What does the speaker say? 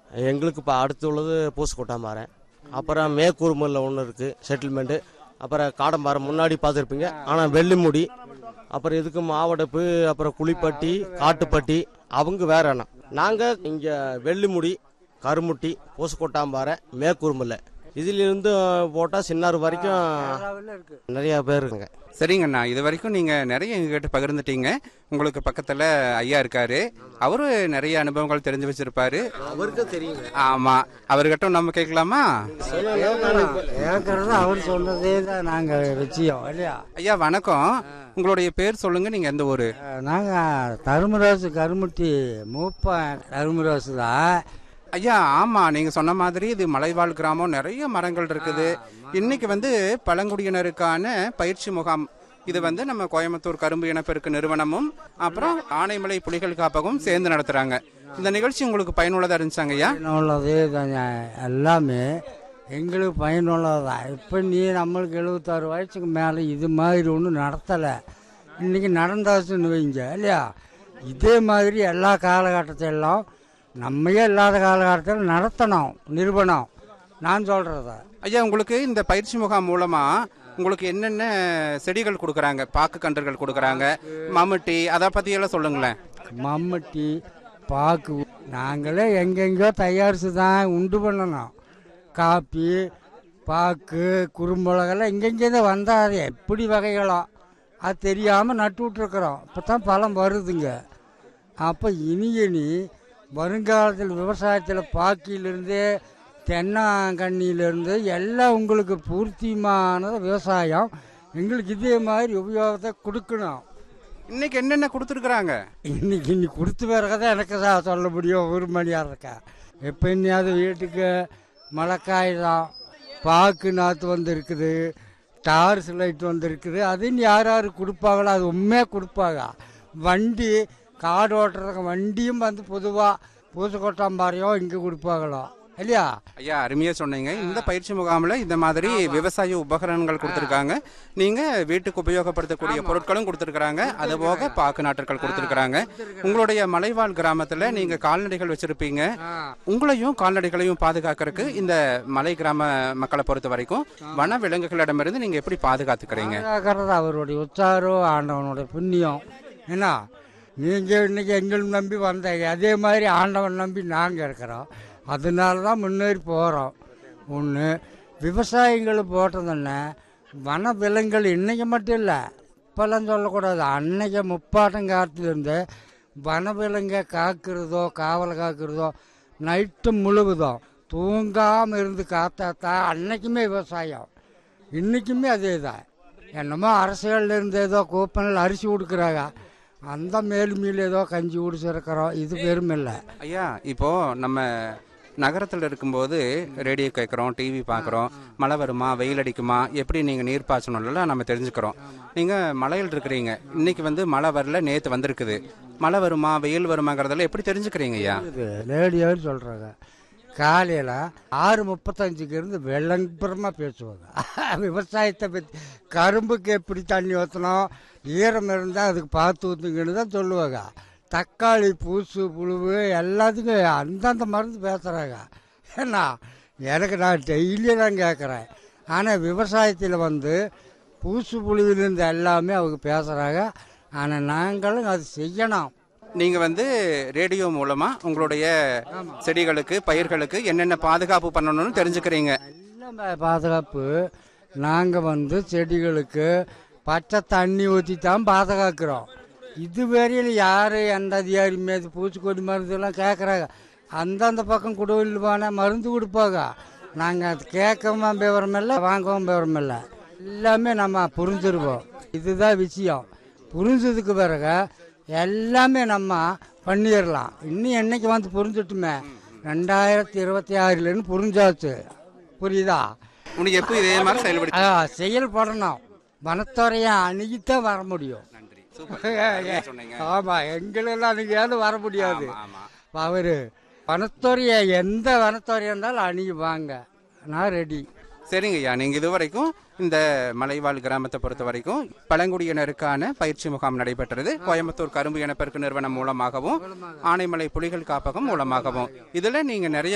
எங்களுக்கு இப்போ அடுத்து உள்ளது பூசக்கொட்டாம்பாறை அப்புறம் மேக்கூர்மலில் ஒன்று இருக்குது செட்டில்மெண்ட்டு அப்புறம் காடம்பாறை முன்னாடி பார்த்துருப்பீங்க ஆனால் வெள்ளிமுடி அப்புறம் இதுக்கு மாவடப்பு அப்புறம் குளிப்பட்டி காட்டுப்பட்டி அவங்க வேற இடம் நாங்கள் இங்கே வெள்ளிமுடி கருமுட்டி பூசக்கொட்டாம்பாறை மேக்கூர்மல்ல இதிலிருந்து போட்டால் சின்னாறு வரைக்கும் நிறையா பேர் இருக்குங்க சரிங்கண்ணா இது வரைக்கும் நீங்க நிறைய எங்ககிட்ட பகிர்ந்துட்டீங்க உங்களுக்கு பக்கத்துல ஐயா இருக்காரு அவரு நிறைய அனுபவங்கள் தெரிஞ்சு வச்சிருப்பாரு அவருக்கு தெரியுங்க ஆமா அவர்கிட்ட நம்ம கேட்கலாமா கேட்கறது அவர் சொன்னதே தான் நாங்கள் வச்சியோம் இல்லையா ஐயா வணக்கம் உங்களுடைய பேர் சொல்லுங்க நீங்க எந்த ஊரு நாங்கள் தருமராசு கருமுட்டி மூப்பன் தருமராசு தான் ஐயா ஆமா நீங்க சொன்ன மாதிரி இது மலைவாழ் கிராமம் நிறைய மரங்கள் இருக்குது இன்னைக்கு வந்து பழங்குடியினருக்கான பயிற்சி முகாம் இது வந்து நம்ம கோயம்புத்தூர் கரும்பு இனப்பெருக்கு நிறுவனமும் அப்புறம் ஆனைமலை புலிகள் காப்பகம் சேர்ந்து நடத்துறாங்க இந்த நிகழ்ச்சி உங்களுக்கு பயனுள்ளதா இருந்துச்சாங்க ஐயா பயனுள்ளதே தான் எல்லாமே எங்களுக்கு பயனுள்ளது தான் இப்போ நீ நம்மளுக்கு எழுபத்தாறு வயசுக்கு மேலே இது மாதிரி ஒன்றும் நடத்தலை இன்றைக்கி நடந்தாச்சுன்னு வைங்க இல்லையா இதே மாதிரி எல்லா காலகட்டத்திலும் நம்மையே இல்லாத காலகட்டத்தில் நடத்தணும் நிறுவனம் நான் சொல்கிறத ஐயா உங்களுக்கு இந்த பயிற்சி முகாம் மூலமா உங்களுக்கு என்னென்ன செடிகள் கொடுக்குறாங்க பாக்கு கன்றுகள் கொடுக்குறாங்க மம்முட்டி அதை பத்தி எல்லாம் சொல்லுங்களேன் மம்மட்டி பாக்கு நாங்களே எங்கெங்கோ தயாரித்து தான் உண்டு பண்ணணும் காப்பி பாக்கு குறும்புலகெல்லாம் எங்கெங்கே தான் வந்தாது எப்படி வகைகளோ அது தெரியாமல் நட்டு விட்ருக்குறோம் இப்போ தான் பழம் வருதுங்க அப்போ இனி இனி வருங்காலத்தில் விவசாயத்தில் பாக்கியிலிருந்து தென்னாங்கண்ணியிலேருந்து எல்லாம் உங்களுக்கு பூர்த்தியமானது விவசாயம் எங்களுக்கு இதே மாதிரி உபயோகத்தை கொடுக்கணும் இன்னைக்கு என்னென்ன கொடுத்துருக்குறாங்க இன்னைக்கு இன்னைக்கு கொடுத்து பிறகுதான் எனக்கு தான் சொல்ல முடியும் ஒரு மணியாக இருக்கா எப்போ இன்னையாவது வீட்டுக்கு மழைக்காய் தான் பாக்கு நாற்று வந்து இருக்குது டார்ஸ் லைட் வந்து இருக்குது அது இன்னும் யார் யார் கொடுப்பாங்களோ அது உண்மையாக கொடுப்பாங்க வண்டி காடு ஓட்டுறதுக்கு வண்டியும் வந்து பொதுவாக பூசக்கொட்டாம்பாறையோ இங்கே கொடுப்பாங்களோ இல்லையா ஐயா அருமையா சொன்னீங்க இந்த பயிற்சி முகாம்ல இந்த மாதிரி விவசாய உபகரணங்கள் கொடுத்துருக்காங்க நீங்க வீட்டுக்கு உபயோகப்படுத்தக்கூடிய பொருட்களும் கொடுத்துருக்காங்க அது போக பாக்கு நாட்டுகள் கொடுத்துருக்காங்க உங்களுடைய மலைவாழ் கிராமத்துல நீங்க கால்நடைகள் வச்சிருப்பீங்க உங்களையும் கால்நடைகளையும் பாதுகாக்கிறதுக்கு இந்த மலை கிராம மக்களை பொறுத்த வரைக்கும் வன விலங்குகளிடமிருந்து நீங்க எப்படி பாதுகாத்துக்கிறீங்க பாதுகாக்கிறது அவருடைய உற்சாரம் ஆண்டவனுடைய புண்ணியம் என்ன நீங்கள் இன்னைக்கு எங்களை நம்பி வந்தீங்க அதே மாதிரி ஆண்டவன் நம்பி நாங்கள் இருக்கிறோம் அதனால தான் முன்னேறி போகிறோம் ஒன்று விவசாயிகள் போட்டதுன்னு வன விலங்குகள் இன்னைக்கு மட்டும் இல்லை இப்போல்லாம் சொல்லக்கூடாது அன்னைக்கு முப்பாட்டம் காலத்துலேருந்து வன விலங்கை காக்கிறதோ காவலை காக்கிறதோ நைட்டு முழுவதும் தூங்காமல் இருந்து காத்தாத்தான் அன்னைக்குமே விவசாயம் இன்றைக்குமே அதே தான் என்னமோ அரசியல்ல இருந்து ஏதோ கூப்பனில் அரிசி கொடுக்குறாங்க அந்த மேலுமையில் ஏதோ கஞ்சி குடிச்சிருக்கிறோம் இது பெருமில்லை ஐயா இப்போ நம்ம நகரத்தில் இருக்கும்போது ரேடியோ கேட்குறோம் டிவி பார்க்குறோம் மழை வருமா வெயில் அடிக்குமா எப்படி நீங்கள் நீர் பாய்ச்சணும்லாம் நம்ம தெரிஞ்சுக்கிறோம் நீங்கள் மலையில் இருக்கிறீங்க இன்னைக்கு வந்து மழை வரல நேற்று வந்திருக்குது மழை வருமா வெயில் வருமாங்கிறதெல்லாம் எப்படி தெரிஞ்சுக்கிறீங்க ஐயா ரேடியோன்னு சொல்கிறாங்க காலையில் ஆறு முப்பத்தஞ்சுக்கு இருந்து வெள்ளம்பரமாக பேசுவாங்க விவசாயத்தை பற்றி கரும்புக்கு எப்படி தண்ணி ஊற்றணும் ஈரம் இருந்தால் அதுக்கு பார்த்து ஊற்றுங்கன்னு தான் சொல்லுவாங்க தக்காளி பூசு புழுவு எல்லாத்துக்கும் அந்தந்த மருந்து பேசுகிறாங்க ஏன்னா எனக்கு நான் டெய்லி நான் கேட்குறேன் ஆனால் விவசாயத்தில் வந்து பூசு புழுவிலிருந்து எல்லாமே அவங்க பேசுகிறாங்க ஆனால் நாங்களும் அது செய்யணும் நீங்கள் வந்து ரேடியோ மூலமாக உங்களுடைய செடிகளுக்கு பயிர்களுக்கு என்னென்ன பாதுகாப்பு பண்ணணும்னு தெரிஞ்சுக்கிறீங்க எல்லாம் பா- பாதுகாப்பு நாங்கள் வந்து செடிகளுக்கு பச்சை தண்ணி ஊற்றி தான் பாதுகாக்கிறோம் இது வரையில் யார் எந்த அதிகாரியுமே இது பூச்சிக்கொடி மருந்துலாம் கேட்குறாங்க அந்தந்த பக்கம் குடவில் போனால் மருந்து கொடுப்பாங்க நாங்கள் அது கேட்கவும் விவரம் இல்லை வாங்கவும் விவரம் இல்லை எல்லாமே நம்ம புரிஞ்சிருவோம் இதுதான் விஷயம் புரிஞ்சதுக்கு பிறகு எல்லாமே நம்ம பண்ணிடலாம் இன்னும் என்னைக்கு வந்து புரிஞ்சிட்டுமே ரெண்டாயிரத்தி இருபத்தி ஆறுலேருந்து புரிஞ்சாச்சு புரியுதா உனக்கு எப்போ இதே மாதிரி செயல்படுத்தி ஆ, செயல்படணும் வனத்துறையை அணுகித்தான் வர முடியும் நன்றி சூப்பர் சொன்னீங்க ஆமா எங்களெல்லாம் அணுகியாலும் வர முடியாது ஆமா அவரு வனத்துறையை எந்த வனத்துறையா இருந்தாலும் அணுகி வாங்க நான் ரெடி சரிங்க ஐயா நீங்க இதுவரைக்கும் இந்த மலைவாழ் கிராமத்தை பொறுத்த வரைக்கும் பழங்குடியினருக்கான பயிற்சி முகாம் நடைபெற்றது கோயம்புத்தூர் கரும்பு இனப்பெருக்கு நிறுவனம் மூலமாகவும் ஆனைமலை புலிகள் காப்பகம் மூலமாகவும் இதுல நீங்க நிறைய